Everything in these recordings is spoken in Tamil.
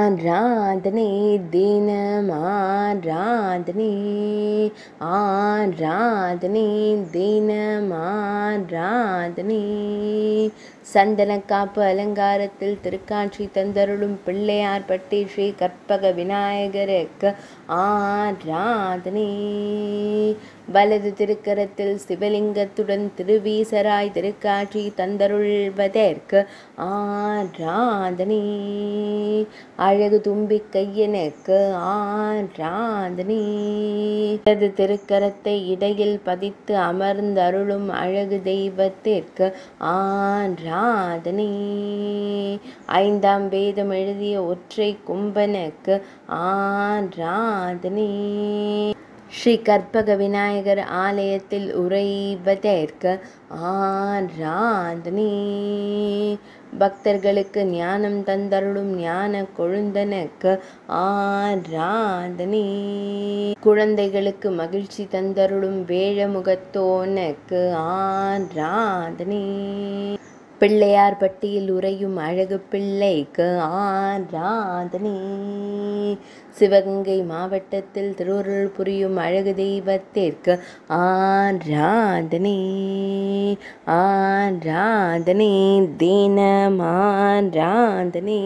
ஆராதனை தினம் ஆராதனை ஆராதனை தினம் ஆராதனை சந்தன காப்பு அலங்காரத்தில் திருக்காட்சி தந்தருளும் பிள்ளையார் பட்டி ஸ்ரீ கற்பக விநாயகருக்கு ஆராதனை வலது திருக்கரத்தில் சிவலிங்கத்துடன் திருவீசராய் திருக்காட்சி தந்தருள்வதற்கு ஆராதனை அழகு தும்பி கையனுக்கு ஆராதனை வலது திருக்கரத்தை இடையில் பதித்து அமர்ந்தருளும் அழகு தெய்வத்திற்கு ஆராதனை ஐந்தாம் வேதம் எழுதிய ஒற்றை கும்பனுக்கு ஆராதனை ஸ்ரீ கற்பக விநாயகர் ஆலயத்தில் உறைவதற்கு ஆராதனை பக்தர்களுக்கு ஞானம் தந்தருளும் ஞான கொழுந்தனுக்கு ஆராதனை குழந்தைகளுக்கு மகிழ்ச்சி தந்தருளும் வேழமுகத்தோனுக்கு ஆராதனை பிள்ளையார் பட்டியில் உறையும் அழகு பிள்ளைக்கு ஆராதனை சிவகங்கை மாவட்டத்தில் திருவருள் புரியும் அழகு தெய்வத்திற்கு ஆராதனை ஆராதனை தினம் ஆராதனை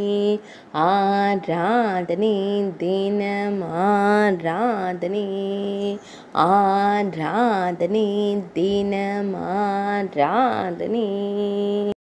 ஆராதனை தினம் ஆராதனை ஆராதனை தினம் ஆராதனை